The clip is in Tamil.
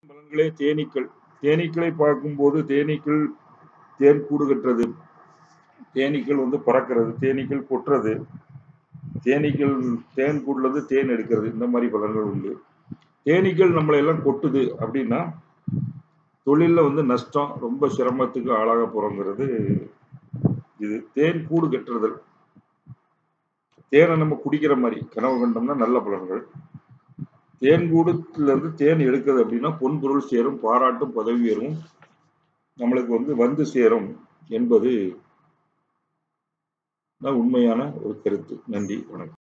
பலன்களே தேனீக்கள் தேனீக்களை பார்க்கும்போது தேனீக்கள் தேன் கூடு கட்டுறது தேனீக்கள் வந்து பறக்கிறது தேனீக்கள் கொட்டுறது தேனீக்கள் தேன் கூடுலது தேன் எடுக்கிறது இந்த மாதிரி பலன்கள் உண்டு தேனீக்கள் நம்மளை எல்லாம் கொட்டுது அப்படின்னா தொழிலில் வந்து நஷ்டம் ரொம்ப சிரமத்துக்கு ஆளாக போகிறோங்கிறது இது தேன் கூடு கட்டுறதல் தேனை நம்ம குடிக்கிற மாதிரி கனவு கண்டோம்னா நல்ல பலன்கள் தேன் கூடத்திலிருந்து தேன் எடுக்கிறது அப்படின்னா பொன்பொருள் சேரும் பாராட்டும் பதவி உயரும் நம்மளுக்கு வந்து வந்து சேரும் என்பது தான் உண்மையான ஒரு கருத்து நன்றி வணக்கம்